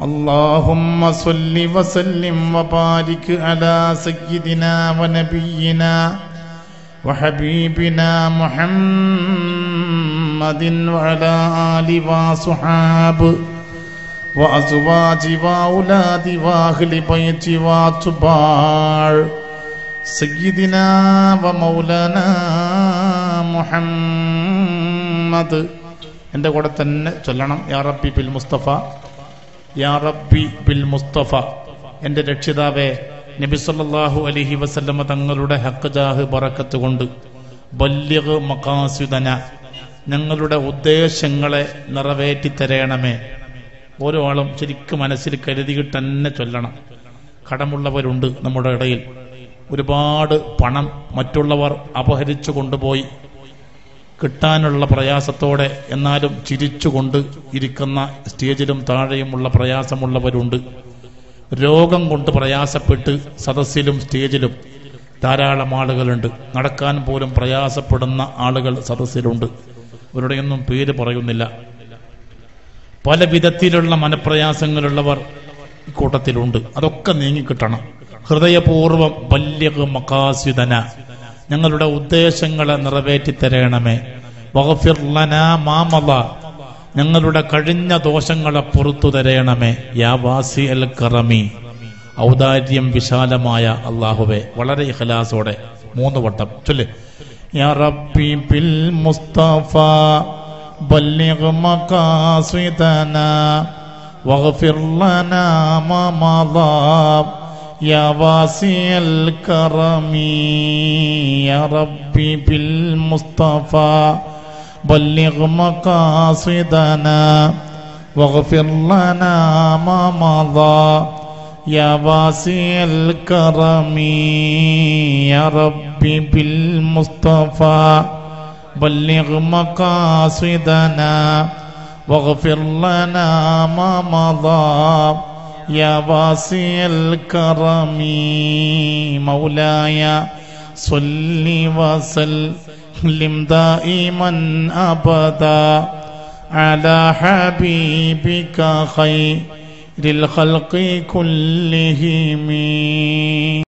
اللهم صل وسلم وبارك على سيدنا ونبينا وحبيبنا محمد وعلى آل وصحاب وأزواج وأولاد وأهل بيت وأتباع سيدنا ومولانا محمد എൻ്റെ കൂടെ തന്നെ ചൊല്ലണം യാ റബ്ബി ബിൽ മുസ്തഫ യാ റബ്ബി ബിൽ മുസ്തഫ എൻ്റെ രക്ഷിതാവേ നബി സല്ലല്ലാഹു അലൈഹി വസല്ലമ തങ്ങളുടെ ഹക്ക് ജാഹ് ബറക്കത്ത് കൊണ്ട് ബല്യഗ് മക്കാസുദന ഞങ്ങളുടെ ഉദ്ദേശങ്ങളെ നിറവേറ്റി തരയണമേ ഓരോ ആളും ശരിക്കും മനസ്സിൽ കരുതിയിട്ട് തന്നെ ചൊല്ലണം കടമുള്ളവരുണ്ട് നമ്മുടെ ഇടയിൽ ഒരുപാട് പണം മറ്റുള്ളവർ അപഹരിച്ചു കൊണ്ടുപോയി കിട്ടാനുള്ള പ്രയാസത്തോടെ എന്നാലും ചിരിച്ചുകൊണ്ട് ഇരിക്കുന്ന സ്റ്റേജിലും താഴെയുമുള്ള പ്രയാസമുള്ളവരുണ്ട് രോഗം കൊണ്ട് പ്രയാസപ്പെട്ട് സദസ്സിലും സ്റ്റേജിലും ധാരാളം ആളുകളുണ്ട് നടക്കാൻ പോലും പ്രയാസപ്പെടുന്ന ആളുകൾ സദസ്സിലുണ്ട് ഇവരുടെയൊന്നും പേര് പറയുന്നില്ല പല വിധത്തിലുള്ള മനപ്രയാസങ്ങളുള്ളവർ കൂട്ടത്തിലുണ്ട് അതൊക്കെ നീങ്ങിക്കിട്ടണം ഹൃദയപൂർവം വല്യക മക്കാസ്യുതന ഞങ്ങളുടെ ഉദ്ദേശങ്ങളെ നിറവേറ്റി തരണമേ വഗഫിർ ലനാ മാമല ഞങ്ങളുടെ കഴിഞ്ഞ ദോഷങ്ങളെ പുറത്തു തരയണമേ യാ വാസി അൽ കറമി ഔദാര്യം വിശാലമായ അള്ളാഹുവെ വളരെ ഇഖലാസോടെ മൂന്ന് വട്ടം ചൊല്ല് യാ റബ്ബി ബിൽ മുസ്തഫ بلغ مقاصدنا واغفر لنا ما مضى يا واسع الكرم يا ربي بالمصطفى بلغ مقاصدنا واغفر لنا ما مضى يا واسع الكرم يا ربي بالمصطفى بلغ مقاصدنا واغفر لنا ما مضى يا واسع الكرم مولاي صل وسلم دائما ابدا على حبيبك خير الخلق كلهم